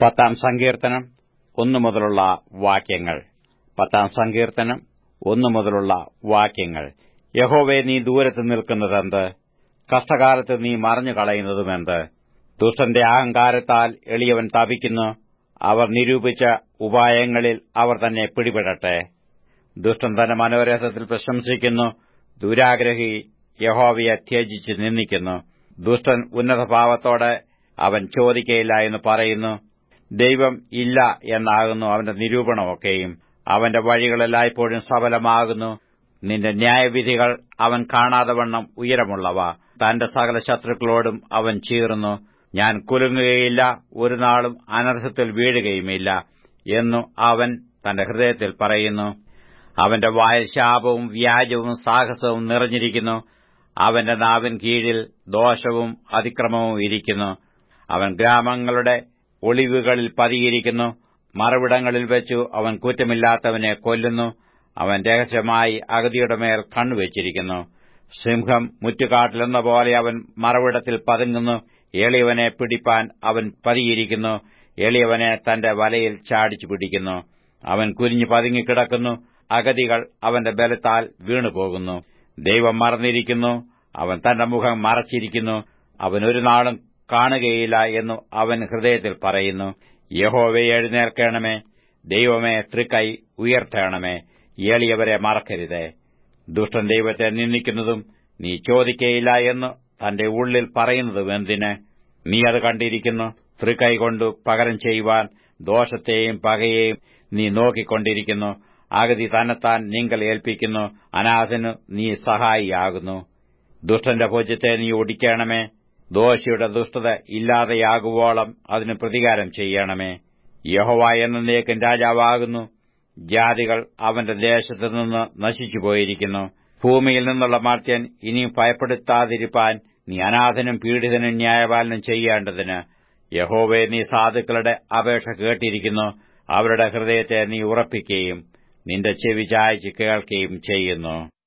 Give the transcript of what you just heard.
പത്താം സങ്കീർത്തനം ഒന്നു മുതലുള്ള വാക്യങ്ങൾ പത്താം സങ്കീർത്തനം ഒന്നു മുതലുള്ള വാക്യങ്ങൾ യഹോവേ നീ ദൂരത്ത് നിൽക്കുന്നതെന്ത് കഷ്ടകാലത്ത് നീ മറഞ്ഞു കളയുന്നതുമെന്ത് ദുഷ്ടന്റെ അഹങ്കാരത്താൽ എളിയവൻ തപിക്കുന്നു അവർ നിരൂപിച്ച ഉപായങ്ങളിൽ അവർ തന്നെ പിടിപെടട്ടെ ദുഷ്ടൻ തന്റെ മനോരഥത്തിൽ പ്രശംസിക്കുന്നു ദുരാഗ്രഹി യഹോവയെ ത്യജിച്ച് നിന്ദിക്കുന്നു ദുഷ്ടൻ ഉന്നതഭാവത്തോടെ അവൻ ചോദിക്കയില്ല എന്ന് പറയുന്നു ദൈവം ഇല്ല എന്നാകുന്നു അവന്റെ നിരൂപണമൊക്കെയും അവന്റെ വഴികളെല്ലായ്പ്പോഴും സഫലമാകുന്നു നിന്റെ ന്യായവിധികൾ അവൻ കാണാതെ വണ്ണം ഉയരമുള്ളവ തന്റെ സകല ശത്രുക്കളോടും അവൻ ചീറുന്നു ഞാൻ കുലുങ്ങുകയില്ല ഒരു നാളും അനർത്ഥത്തിൽ വീഴുകയുമില്ല എന്നു അവൻ തന്റെ ഹൃദയത്തിൽ പറയുന്നു അവന്റെ വായിൽ ശാപവും വ്യാജവും സാഹസവും നിറഞ്ഞിരിക്കുന്നു അവന്റെ നാവിൻ കീഴിൽ ദോഷവും അതിക്രമവും ഇരിക്കുന്നു അവൻ ഗ്രാമങ്ങളുടെ ഒളിവുകളിൽ പതിയിരിക്കുന്നു മറവിടങ്ങളിൽ വെച്ചു അവൻ കുറ്റമില്ലാത്തവനെ കൊല്ലുന്നു അവൻ രഹസ്യമായി അഗതിയുടെ മേൽ കണ്ണുവച്ചിരിക്കുന്നു സിംഹം മുറ്റുകാട്ടിലെന്ന പോലെ അവൻ മറവിടത്തിൽ പതുങ്ങുന്നു എളിയവനെ പിടിപ്പാൻ അവൻ പതിയിരിക്കുന്നു എളിയവനെ തന്റെ വലയിൽ ചാടിച്ചു പിടിക്കുന്നു അവൻ കുനിഞ്ഞു പതുങ്ങിക്കിടക്കുന്നു അഗതികൾ അവന്റെ ബലത്താൽ വീണുപോകുന്നു ദൈവം മറന്നിരിക്കുന്നു അവൻ തന്റെ മുഖം മറച്ചിരിക്കുന്നു അവൻ ഒരു നാളും കാണുകയില്ല എന്നു അവൻ ഹൃദയത്തിൽ പറയുന്നു യഹോവെ എഴുന്നേൽക്കണമേ ദൈവമേ തൃക്കൈ ഉയർത്തണമേ എളിയവരെ മറക്കരുതേ ദുഷ്ടൻ ദൈവത്തെ നിന്ദിക്കുന്നതും നീ ചോദിക്കയില്ല എന്ന് തന്റെ ഉള്ളിൽ പറയുന്നതും എന്തിന് നീ അത് കണ്ടിരിക്കുന്നു തൃക്കൈ കൊണ്ടു പകരം ചെയ്യുവാൻ ദോഷത്തെയും പകയെയും നീ നോക്കിക്കൊണ്ടിരിക്കുന്നു അഗതി തന്നെത്താൻ നിങ്ങൾ ഏൽപ്പിക്കുന്നു അനാഥന് നീ സഹായിയാകുന്നു ദുഷ്ടന്റെ ഭോജ്യത്തെ നീ ഒടിക്കണമേ ദോഷിയുടെ ദുഷ്ടത ഇല്ലാതെയാകുവോളം അതിന് പ്രതികാരം ചെയ്യണമേ യഹോവ എന്നേക്കും രാജാവാകുന്നു ജാതികൾ അവന്റെ ദേശത്തുനിന്ന് നശിച്ചുപോയിരിക്കുന്നു ഭൂമിയിൽ നിന്നുള്ള മർത്യൻ ഇനിയും ഭയപ്പെടുത്താതിരിപ്പാൻ നീ അനാഥനും പീഡിതനും ന്യായപാലനം ചെയ്യേണ്ടതിന് യഹോവെ നീ സാധുക്കളുടെ അപേക്ഷ കേട്ടിരിക്കുന്നു അവരുടെ ഹൃദയത്തെ നീ ഉറപ്പിക്കുകയും നിന്റെ ചെവി ചായച്ച് കേൾക്കുകയും ചെയ്യുന്നു